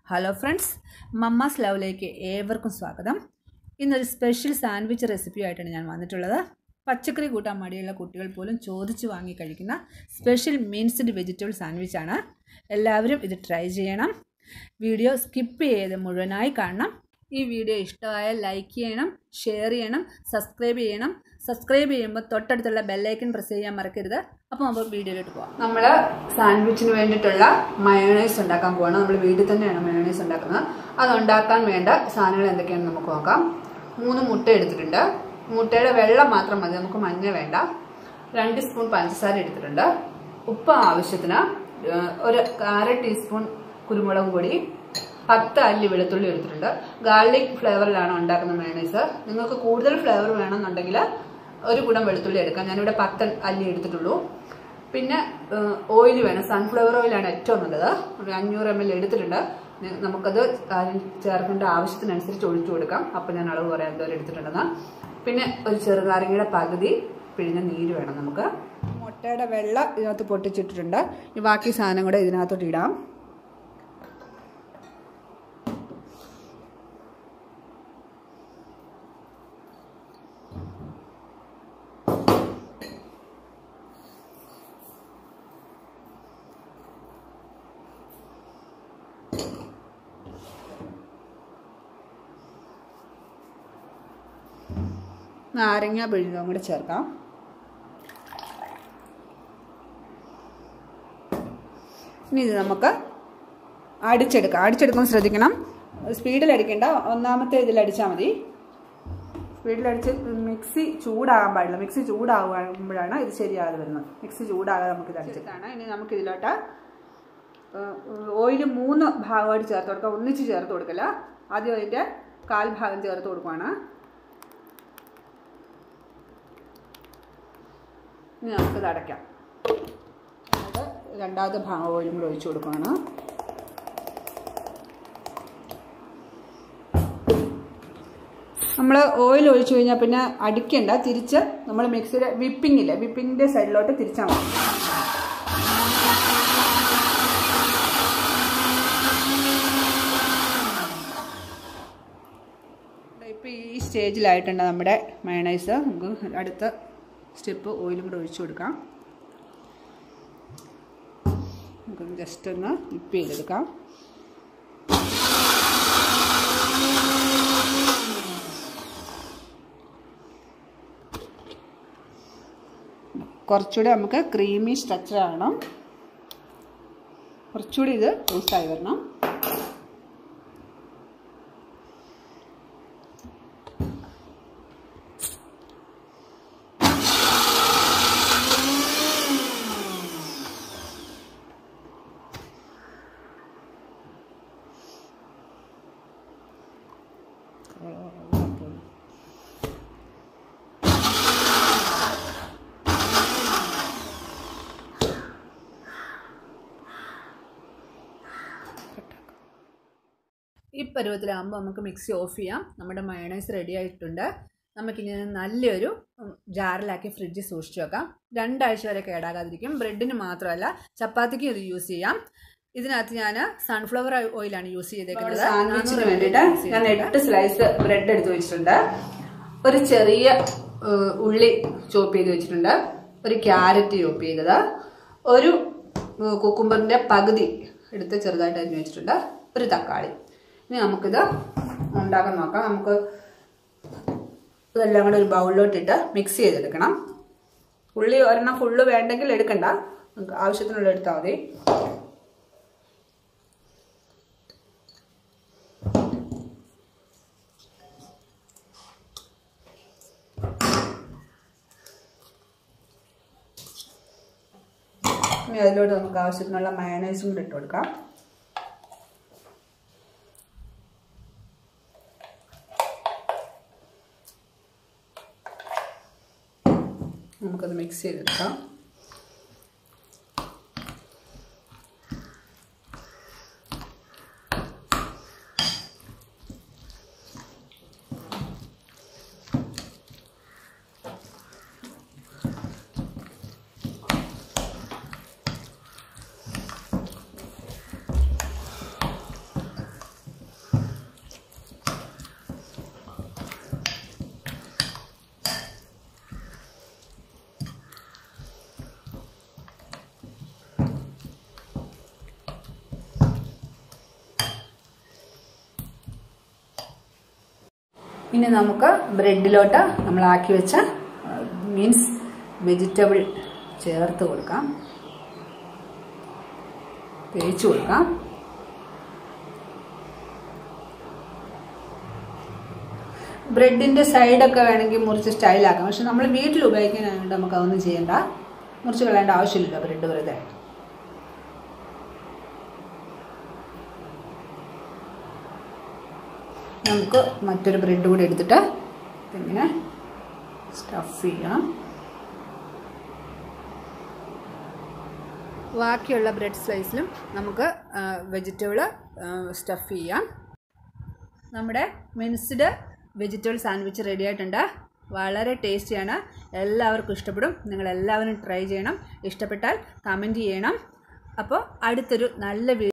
hello friends mamma's ലവിലേക്ക് ഏവർക്കും സ്വാഗതം ഇന്നൊരു സ്പെഷ്യൽ സാൻഡ്വിച്ച് റെസിപ്പി ആയിട്ടാണ് ഞാൻ വന്നിട്ടുള്ളത് പച്ചക്കറി കൂട്ടാൻ മടിയുള്ള കുട്ടികൾ പോലും ചോദിച്ച് വാങ്ങി കഴിക്കുന്ന സ്പെഷ്യൽ മിൻസ്ഡ് വെജിറ്റബിൾ സാൻഡ്വിച്ചാണ് എല്ലാവരും ഇത് ട്രൈ ചെയ്യണം വീഡിയോ സ്കിപ്പ് ചെയ്ത് മുഴുവനായി കാണണം ഈ വീഡിയോ ഇഷ്ടമായാൽ ലൈക്ക് ചെയ്യണം ഷെയർ ചെയ്യണം സബ്സ്ക്രൈബ് ചെയ്യണം സബ്സ്ക്രൈബ് ചെയ്യുമ്പോൾ തൊട്ടടുത്തുള്ള ബെല്ലൈക്കൻ പ്രസ് ചെയ്യാൻ മറക്കരുത് അപ്പോൾ നമുക്ക് വീഡിയോയിലോട്ട് പോകാം നമ്മൾ സാൻഡ്വിച്ചിന് വേണ്ടിയിട്ടുള്ള മയോണൈസ് ഉണ്ടാക്കാൻ പോകണം നമ്മൾ വീട്ടിൽ തന്നെയാണ് മയോണൈസ് ഉണ്ടാക്കുന്നത് അത് ഉണ്ടാക്കാൻ വേണ്ട സാധനങ്ങൾ എന്തൊക്കെയാണെന്ന് നമുക്ക് നോക്കാം മൂന്ന് മുട്ട എടുത്തിട്ടുണ്ട് മുട്ടയുടെ വെള്ളം മാത്രം മതി നമുക്ക് മഞ്ഞ വേണ്ട രണ്ട് സ്പൂൺ പഞ്ചസാര എടുത്തിട്ടുണ്ട് ഉപ്പ് ആവശ്യത്തിന് ഏഹ് ഒരു അര ടീസ്പൂൺ കുരുമുളക് പൊടി പത്ത് അല്ലി വെളുത്തുള്ളി എടുത്തിട്ടുണ്ട് ഗാർലിക് ഫ്ലേവറിലാണ് ഉണ്ടാക്കുന്ന മയോണൈസ് നിങ്ങൾക്ക് കൂടുതൽ ഫ്ലേവർ വേണമെന്നുണ്ടെങ്കിൽ ഒരു കുടം വെളുത്തുള്ളി എടുക്കാം ഞാനിവിടെ പത്ത് അല്ലി എടുത്തിട്ടുള്ളൂ പിന്നെ ഓയിൽ വേണം സൺഫ്ലവർ ഓയിലാണ് ഏറ്റവും നല്ലത് ഒരു അഞ്ഞൂറ് എം എൽ എടുത്തിട്ടുണ്ട് നി- നമുക്കത് അതിന് ചേർക്കേണ്ട ആവശ്യത്തിനനുസരിച്ച് ഒഴിച്ചു കൊടുക്കാം അപ്പം ഞാൻ അളവ് പറയാം എന്തോരം എടുത്തിട്ടുണ്ടെന്ന് പിന്നെ ഒരു ചെറുനാരങ്ങയുടെ പകുതി പിഴിഞ്ഞ നീര് വേണം നമുക്ക് മുട്ടയുടെ വെള്ള ഇതിനകത്ത് പൊട്ടിച്ചിട്ടിട്ടുണ്ട് ഈ ബാക്കി സാധനം കൂടെ ഇതിനകത്തോട്ട് ഇടാം നാരങ്ങ പിഴിഞ്ഞതും കൂടെ ചേർക്കാം ഇനി ഇത് നമുക്ക് അടിച്ചെടുക്കാം അടിച്ചെടുക്കുമ്പോൾ ശ്രദ്ധിക്കണം സ്പീഡിൽ അടിക്കേണ്ട ഒന്നാമത്തെ ഇതിൽ അടിച്ചാൽ മതി സ്പീഡിലടിച്ച് മിക്സി ചൂടാകാൻ പാടില്ല മിക്സി ചൂടാകുമ്പോഴാണ് ഇത് ശരിയാകാതെ വരുന്നത് മിക്സി ചൂടാകാതെ നമുക്ക് ഇത് അടിച്ചിട്ടാണ് ഇനി നമുക്ക് ഇതിലോട്ട് ഓയിൽ മൂന്ന് ഭാഗമായിട്ട് ചേർത്ത് കൊടുക്കാം ഒന്നിച്ച് ചേർത്ത് കൊടുക്കില്ല ആദ്യം അതിൻ്റെ കാൽ ഭാഗം ചേർത്ത് കൊടുക്കുവാണ് ഇനി നമുക്കിത് അടയ്ക്കാം അത് രണ്ടാമത്തെ ഭാഗം ഓയിലും കൂടെ ഒഴിച്ചു കൊടുക്കുകയാണ് നമ്മൾ ഓയിൽ ഒഴിച്ചു കഴിഞ്ഞാൽ പിന്നെ അടിക്കണ്ട തിരിച്ച് നമ്മൾ മിക്സിയുടെ വിപ്പിംഗ് ഇല്ലേ വിപ്പിങ്ങിൻ്റെ സൈഡിലോട്ട് തിരിച്ചാൽ മതി ഇപ്പോൾ ഈ സ്റ്റേജിലായിട്ടുണ്ട് നമ്മുടെ മയണൈസ് നമുക്ക് അടുത്ത സ്റ്റെപ്പ് ഓയിലും കൂടെ ഒഴിച്ചു കൊടുക്കാം നമുക്ക് ജസ്റ്റ് ഒന്ന് ഇപ്പ് ചെയ്തെടുക്കാം കുറച്ചുകൂടി നമുക്ക് ക്രീമി സ്ട്രക്ചർ ആവണം കുറച്ചുകൂടി ഇത് ലൂസായി വരണം ഈ പരുവത്തിലാകുമ്പോൾ നമുക്ക് മിക്സി ഓഫ് ചെയ്യാം നമ്മുടെ മയണൈസ് റെഡി ആയിട്ടുണ്ട് നമുക്കിനി ഇത് നല്ലൊരു ഉം, ജാറിലാക്കി ഫ്രിഡ്ജിൽ സൂക്ഷിച്ചു വെക്കാം രണ്ടാഴ്ച വരെ കേടാകാതിരിക്കും ബ്രെഡിന് മാത്രമല്ല ചപ്പാത്തിക്കും ഇത് യൂസ് ചെയ്യാം ഇതിനകത്ത് ഞാൻ സൺഫ്ലവർ ഓയിലാണ് യൂസ് ചെയ്തേക്കുന്നത് സാൻഡ്വിച്ചിന് വേണ്ടിയിട്ട് ഞാൻ എട്ട് സ്ലൈസ് ബ്രെഡ് എടുത്ത് വെച്ചിട്ടുണ്ട് ഒരു ചെറിയ ഏഹ്, ഉള്ളി ചോപ്പ് ചെയ്ത് വെച്ചിട്ടുണ്ട് ഒരു ക്യാരറ്റ് ചോപ്പ് ചെയ്തത് ഒരു ഏഹ്, കുക്കുംബറിന്റെ പകുതി എടുത്ത് ചെറുതായിട്ട് അരിഞ്ഞ് വെച്ചിട്ടുണ്ട് ഒരു തക്കാളി ഇനി നമുക്കിത് ഉണ്ടാക്കാൻ നോക്കാം നമുക്ക് ഇതെല്ലാം കൂടെ ഒരു ബൗളിലോട്ടിട്ട് മിക്സ് ചെയ്തെടുക്കണം ഉള്ളി ഒരെണ്ണം ഫുള്ള് വേണ്ടെങ്കിൽ എടുക്കണ്ട നമുക്ക് ആവശ്യത്തിനുള്ള എടുത്താൽ മതി ഇനി അതിലോട്ട് നമുക്ക് ആവശ്യത്തിനുള്ള മയണൈസും കൂടെ ഇട്ട് കൊടുക്കാം നമുക്കത് മിക്സ് ചെയ്തെടുക്കാം ഇനി നമുക്ക് ബ്രെഡിലോട്ട് നമ്മളാക്കി വെച്ച മീൻസ് വെജിറ്റബിൾ ചേർത്ത് കൊടുക്കാം തേച്ച് കൊടുക്കാം ബ്രെഡിൻ്റെ സൈഡൊക്കെ വേണമെങ്കിൽ മുറിച്ച് സ്റ്റൈലാക്കാം പക്ഷെ നമ്മൾ വീട്ടിൽ ഉപയോഗിക്കാനായതുകൊണ്ട് നമുക്ക് അതൊന്നും ചെയ്യണ്ട മുറിച്ച് കളയേണ്ട ആവശ്യമില്ല ബ്രെഡ് വെറുതെ നമുക്ക് മറ്റൊരു ബ്രെഡ് കൂടി എടുത്തിട്ട് ഇങ്ങനെ സ്റ്റഫ് ചെയ്യണം ബാക്കിയുള്ള ബ്രെഡ് സ്ലൈസിലും നമുക്ക് വെജിറ്റബിൾ സ്റ്റഫ് ചെയ്യാം നമ്മുടെ മിൻസ്ഡ് വെജിറ്റബിൾ സാൻഡ്വിച്ച് റെഡി ആയിട്ടുണ്ട് വളരെ ടേസ്റ്റിയാണ് എല്ലാവർക്കും ഇഷ്ടപ്പെടും നിങ്ങൾ എല്ലാവരും ട്രൈ ചെയ്യണം ഇഷ്ടപ്പെട്ടാൽ കമൻറ്റ് ചെയ്യണം അപ്പോൾ അടുത്തൊരു നല്ല വീഡിയോ